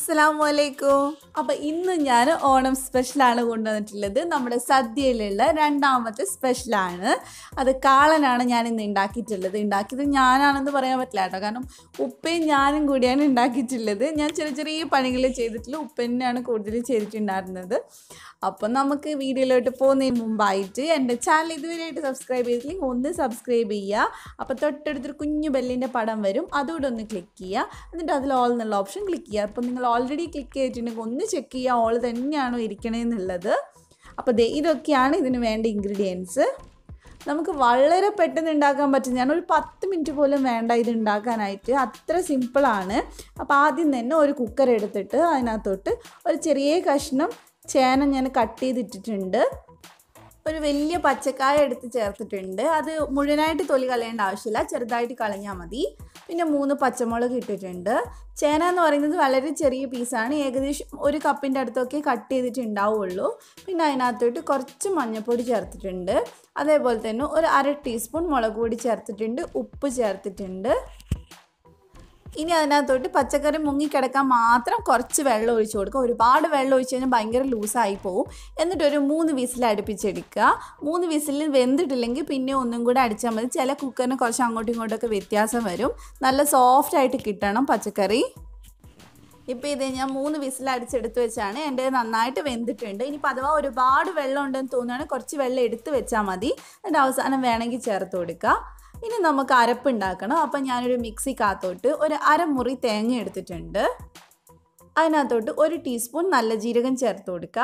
അസ്സലാമു അലൈക്കും അപ്പോൾ ഇന്ന് ഞാൻ ഓണം സ്പെഷ്യലാണ് കൊണ്ടുവന്നിട്ടുള്ളത് നമ്മുടെ സദ്യയിലുള്ള രണ്ടാമത്തെ സ്പെഷ്യലാണ് അത് കാളനാണ് ഞാൻ ഇന്ന് ഉണ്ടാക്കിയിട്ടുള്ളത് ഉണ്ടാക്കിയത് ഞാനാണെന്ന് പറയാൻ പറ്റില്ല കേട്ടോ കാരണം ഉപ്പയും ഞാനും കൂടിയാണ് ഉണ്ടാക്കിയിട്ടുള്ളത് ഞാൻ ചെറിയ ചെറിയ പണികൾ ചെയ്തിട്ടുള്ളൂ ഉപ്പന്നെയാണ് കൂടുതൽ ചെയ്തിട്ടുണ്ടായിരുന്നത് അപ്പം നമുക്ക് വീഡിയോയിലോട്ട് പോകുന്നതിന് മുമ്പായിട്ട് എൻ്റെ ചാനൽ ഇതുവരെയായിട്ട് സബ്സ്ക്രൈബ് ചെയ്തിട്ടില്ലെങ്കിൽ ഒന്ന് സബ്സ്ക്രൈബ് ചെയ്യുക അപ്പോൾ തൊട്ടടുത്തൊരു കുഞ്ഞു ബെല്ലിൻ്റെ പടം വരും അതുകൂടെ ഒന്ന് ക്ലിക്ക് ചെയ്യുക എന്നിട്ട് അതിൽ ഓൾ എന്നുള്ള ഓപ്ഷൻ ക്ലിക്ക് ചെയ്യുക അപ്പോൾ നിങ്ങൾ ഓൾറെഡി ക്ലിക്ക് ചെയ്തിട്ടുണ്ടെങ്കിൽ ഒന്ന് ചെക്ക് ചെയ്യുക ഓൾ തന്നെയാണോ ഇരിക്കണേന്നുള്ളത് അപ്പോൾ ദേ ഇതൊക്കെയാണ് ഇതിന് വേണ്ട ഇൻഗ്രീഡിയൻസ് നമുക്ക് വളരെ പെട്ടെന്ന് ഉണ്ടാക്കാൻ പറ്റും ഞാൻ ഒരു പത്ത് മിനിറ്റ് പോലും വേണ്ട ഇത് ഉണ്ടാക്കാനായിട്ട് അത്ര സിമ്പിളാണ് അപ്പോൾ ആദ്യം തന്നെ ഒരു കുക്കർ എടുത്തിട്ട് അതിനകത്തോട്ട് ഒരു ചെറിയ കഷ്ണം ചേന ഞാൻ കട്ട് ചെയ്തിട്ടിട്ടുണ്ട് ഒരു വലിയ പച്ചക്കായ എടുത്ത് ചേർത്തിട്ടുണ്ട് അത് മുഴുവനായിട്ട് തൊലി കളയേണ്ട ആവശ്യമില്ല ചെറുതായിട്ട് കളഞ്ഞാൽ മതി പിന്നെ മൂന്ന് പച്ചമുളക് ഇട്ടിട്ടുണ്ട് ചേന എന്ന് പറയുന്നത് വളരെ ചെറിയ പീസാണ് ഏകദേശം ഒരു കപ്പിൻ്റെ അടുത്തൊക്കെ കട്ട് ചെയ്തിട്ട് ഉണ്ടാവുള്ളൂ പിന്നെ അതിനകത്തോട്ട് കുറച്ച് മഞ്ഞൾപ്പൊടി ചേർത്തിട്ടുണ്ട് അതേപോലെ തന്നെ ഒരു അര ടീസ്പൂൺ മുളക് പൊടി ചേർത്തിട്ടുണ്ട് ഉപ്പ് ചേർത്തിട്ടുണ്ട് ഇനി അതിനകത്തോട്ട് പച്ചക്കറി മുങ്ങിക്കിടക്കാൻ മാത്രം കുറച്ച് വെള്ളം ഒഴിച്ചു കൊടുക്കുക ഒരുപാട് വെള്ളം ഒഴിച്ച് കഴിഞ്ഞാൽ ഭയങ്കര ലൂസായി പോകും എന്നിട്ടൊരു മൂന്ന് വിസിൽ അടുപ്പിച്ചെടുക്കുക മൂന്ന് വിസിലിൽ വെന്തിട്ടില്ലെങ്കിൽ പിന്നെ ഒന്നും കൂടെ അടിച്ചാൽ മതി ചില കുക്കറിന് കുറച്ച് അങ്ങോട്ടും ഇങ്ങോട്ടൊക്കെ വ്യത്യാസം വരും നല്ല സോഫ്റ്റ് ആയിട്ട് കിട്ടണം പച്ചക്കറി ഇപ്പോൾ ഇത് ഞാൻ മൂന്ന് വിസിൽ അടിച്ചെടുത്ത് വെച്ചാണ് എൻ്റെ നന്നായിട്ട് വെന്തിട്ടുണ്ട് ഇനിയിപ്പോൾ അഥവാ ഒരുപാട് വെള്ളം ഉണ്ടെന്ന് തോന്നുകയാണെങ്കിൽ കുറച്ച് വെള്ളം എടുത്ത് വെച്ചാൽ മതി എന്നിട്ട് അവസാനം വേണമെങ്കിൽ ചേർത്ത് കൊടുക്കുക ഇനി നമുക്ക് അരപ്പ് ഉണ്ടാക്കണം അപ്പം ഞാനൊരു മിക്സിക്കകത്തോട്ട് ഒരു അരമുറി തേങ്ങ എടുത്തിട്ടുണ്ട് അതിനകത്തോട്ട് ഒരു ടീസ്പൂൺ നല്ല ജീരകം ചേർത്ത് കൊടുക്കുക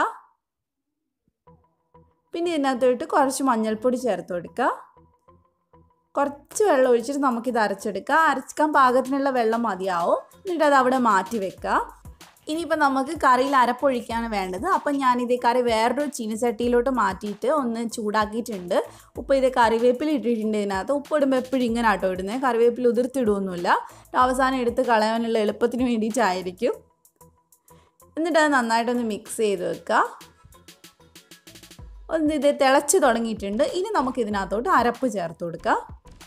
പിന്നെ ഇതിനകത്തോട്ട് കുറച്ച് മഞ്ഞൾപ്പൊടി ചേർത്ത് കൊടുക്കുക കുറച്ച് വെള്ളം ഒഴിച്ചിട്ട് നമുക്കിത് അരച്ചെടുക്കാം അരച്ചിക്കാൻ പാകത്തിനുള്ള വെള്ളം മതിയാവും എന്നിട്ട് അത് അവിടെ മാറ്റി വെക്കുക ഇനിയിപ്പോൾ നമുക്ക് കറിയിൽ അരപ്പൊഴിക്കാണ് വേണ്ടത് അപ്പം ഞാനിത് കറി വേറൊരു ചീനച്ചട്ടിയിലോട്ട് മാറ്റിയിട്ട് ഒന്ന് ചൂടാക്കിയിട്ടുണ്ട് ഉപ്പ് ഇത് കറിവേപ്പില ഇട്ടിട്ടുണ്ട് ഇതിനകത്ത് ഉപ്പ് ഇടുമ്പോൾ എപ്പോഴും ഇങ്ങനെ ആട്ടോ ഇടുന്നത് കറിവേപ്പില ഉതിർത്തിടുമൊന്നുമില്ല അവസാനം എടുത്ത് കളയാനുള്ള എളുപ്പത്തിന് വേണ്ടിയിട്ടായിരിക്കും എന്നിട്ട് അത് നന്നായിട്ടൊന്ന് മിക്സ് ചെയ്ത് വെക്കുക ഒന്ന് ഇത് തിളച്ച് തുടങ്ങിയിട്ടുണ്ട് ഇനി നമുക്ക് ഇതിനകത്തോട്ട് അരപ്പ് ചേർത്ത് കൊടുക്കാം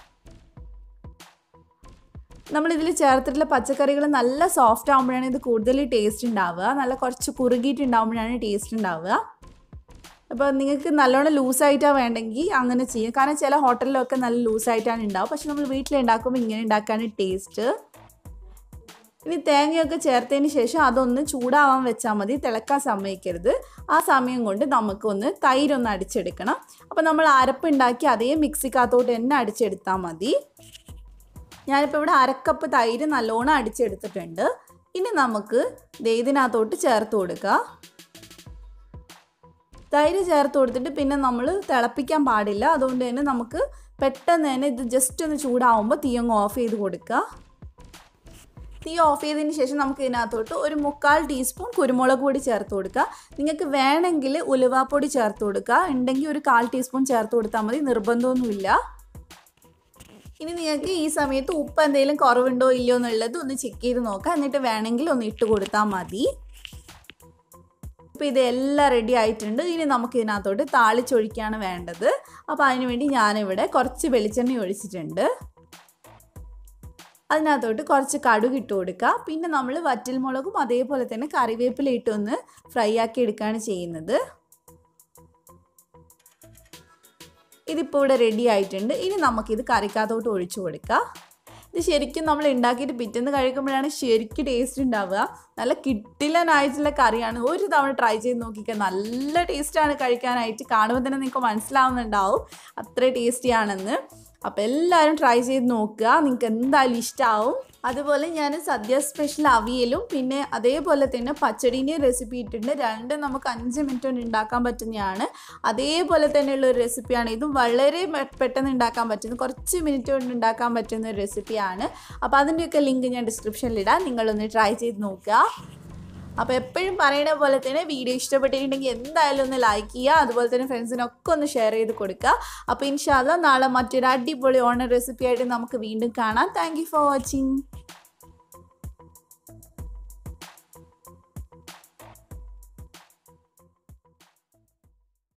നമ്മളിതിൽ ചേർത്തിട്ടുള്ള പച്ചക്കറികൾ നല്ല സോഫ്റ്റ് ആകുമ്പോഴാണ് ഇത് കൂടുതൽ ടേസ്റ്റ് ഉണ്ടാവുക നല്ല കുറച്ച് കുറുകിയിട്ടുണ്ടാകുമ്പോഴാണ് ടേസ്റ്റ് ഉണ്ടാവുക അപ്പോൾ നിങ്ങൾക്ക് നല്ലോണം ലൂസായിട്ടാണ് വേണ്ടെങ്കിൽ അങ്ങനെ ചെയ്യും കാരണം ചില ഹോട്ടലിലൊക്കെ നല്ല ലൂസായിട്ടാണ് ഉണ്ടാവുക പക്ഷെ നമ്മൾ വീട്ടിലുണ്ടാക്കുമ്പോൾ ഇങ്ങനെ ഉണ്ടാക്കാണ് ടേസ്റ്റ് ഇനി തേങ്ങയൊക്കെ ചേർത്തതിന് ശേഷം അതൊന്ന് ചൂടാവാൻ വെച്ചാൽ മതി തിളക്കാൻ സമ്മതിക്കരുത് ആ സമയം കൊണ്ട് നമുക്കൊന്ന് തൈരൊന്ന് അടിച്ചെടുക്കണം അപ്പോൾ നമ്മൾ അരപ്പ് ഉണ്ടാക്കി അതേ മിക്സിക്കകത്തോട്ട് തന്നെ അടിച്ചെടുത്താൽ മതി ഞാനിപ്പോൾ ഇവിടെ അരക്കപ്പ് തൈര് നല്ലോണം അടിച്ചെടുത്തിട്ടുണ്ട് ഇനി നമുക്ക് ഇതിനകത്തോട്ട് ചേർത്ത് കൊടുക്കുക തൈര് ചേർത്ത് കൊടുത്തിട്ട് പിന്നെ നമ്മൾ തിളപ്പിക്കാൻ പാടില്ല അതുകൊണ്ട് തന്നെ നമുക്ക് പെട്ടെന്ന് തന്നെ ഇത് ജസ്റ്റ് ഒന്ന് ചൂടാവുമ്പോൾ തീ അങ്ങ് ഓഫ് ചെയ്ത് കൊടുക്കുക തീ ഓഫ് ചെയ്തതിന് ശേഷം നമുക്ക് ഇതിനകത്തോട്ട് ഒരു മുക്കാൽ ടീസ്പൂൺ കുരുമുളക് പൊടി ചേർത്ത് കൊടുക്കുക നിങ്ങൾക്ക് വേണമെങ്കിൽ ഉലുവാപ്പൊടി ചേർത്ത് കൊടുക്കുക ഉണ്ടെങ്കിൽ ഒരു കാൽ ടീസ്പൂൺ ചേർത്ത് കൊടുത്താൽ മതി നിർബന്ധമൊന്നുമില്ല ഇനി നിങ്ങൾക്ക് ഈ സമയത്ത് ഉപ്പ് എന്തെങ്കിലും കുറവുണ്ടോ ഇല്ലയോ എന്നുള്ളത് ഒന്ന് ചെക്ക് ചെയ്ത് നോക്കാം എന്നിട്ട് വേണമെങ്കിൽ ഒന്ന് ഇട്ട് കൊടുത്താൽ മതി ഇപ്പോൾ ഇതെല്ലാം റെഡി ആയിട്ടുണ്ട് ഇനി നമുക്ക് ഇതിനകത്തോട്ട് താളിച്ചൊഴിക്കുകയാണ് വേണ്ടത് അപ്പോൾ അതിനുവേണ്ടി ഞാനിവിടെ കുറച്ച് വെളിച്ചെണ്ണ ഒഴിച്ചിട്ടുണ്ട് അതിനകത്തോട്ട് കുറച്ച് കടുക് ഇട്ട് കൊടുക്കുക പിന്നെ നമ്മൾ വറ്റൽമുളകും അതേപോലെ തന്നെ കറിവേപ്പില ഇട്ടൊന്ന് ഫ്രൈ ആക്കി എടുക്കുകയാണ് ചെയ്യുന്നത് ഇതിപ്പോൾ ഇവിടെ റെഡി ആയിട്ടുണ്ട് ഇനി നമുക്കിത് കറിക്കകത്തോട്ട് ഒഴിച്ചു കൊടുക്കുക ഇത് ശരിക്കും നമ്മൾ ഉണ്ടാക്കിയിട്ട് പിറ്റേന്ന് കഴിക്കുമ്പോഴാണ് ശരിക്കും ടേസ്റ്റ് ഉണ്ടാവുക നല്ല കിട്ടിലനായിട്ടുള്ള കറിയാണ് ഒരു തവണ ട്രൈ ചെയ്ത് നോക്കിക്കുക നല്ല ടേസ്റ്റാണ് കഴിക്കാനായിട്ട് കാണുമ്പോൾ തന്നെ നിങ്ങൾക്ക് മനസ്സിലാവുന്നുണ്ടാവും അത്ര ടേസ്റ്റിയാണെന്ന് അപ്പോൾ എല്ലാവരും ട്രൈ ചെയ്ത് നോക്കുക നിങ്ങൾക്ക് എന്തായാലും ഇഷ്ടമാവും അതുപോലെ ഞാൻ സദ്യ സ്പെഷ്യൽ അവിയലും പിന്നെ അതേപോലെ തന്നെ പച്ചടീൻ്റെയും റെസിപ്പി ഇട്ടിട്ടുണ്ട് രണ്ടും നമുക്ക് അഞ്ച് മിനിറ്റ് കൊണ്ട് ഉണ്ടാക്കാൻ പറ്റുന്നതാണ് അതേപോലെ തന്നെയുള്ള ഒരു റെസിപ്പിയാണ് ഇതും വളരെ പെട്ടെന്ന് ഉണ്ടാക്കാൻ പറ്റുന്ന കുറച്ച് മിനിറ്റ് കൊണ്ട് ഉണ്ടാക്കാൻ പറ്റുന്ന ഒരു റെസിപ്പിയാണ് അപ്പോൾ അതിൻ്റെയൊക്കെ ലിങ്ക് ഞാൻ ഡിസ്ക്രിപ്ഷനിൽ ഇടാം നിങ്ങളൊന്ന് ട്രൈ ചെയ്ത് നോക്കുക അപ്പോൾ എപ്പോഴും പറയുന്ന പോലെ തന്നെ വീഡിയോ ഇഷ്ടപ്പെട്ടിട്ടുണ്ടെങ്കിൽ എന്തായാലും ഒന്ന് ലൈക്ക് ചെയ്യുക അതുപോലെ തന്നെ ഫ്രണ്ട്സിനൊക്കെ ഒന്ന് ഷെയർ ചെയ്ത് കൊടുക്കുക അപ്പോൾ ഇൻഷാല്ല നാളെ മറ്റൊരു അടിപൊളി ഓണർ റെസിപ്പി ആയിട്ട് നമുക്ക് വീണ്ടും കാണാം താങ്ക് ഫോർ വാച്ചിങ്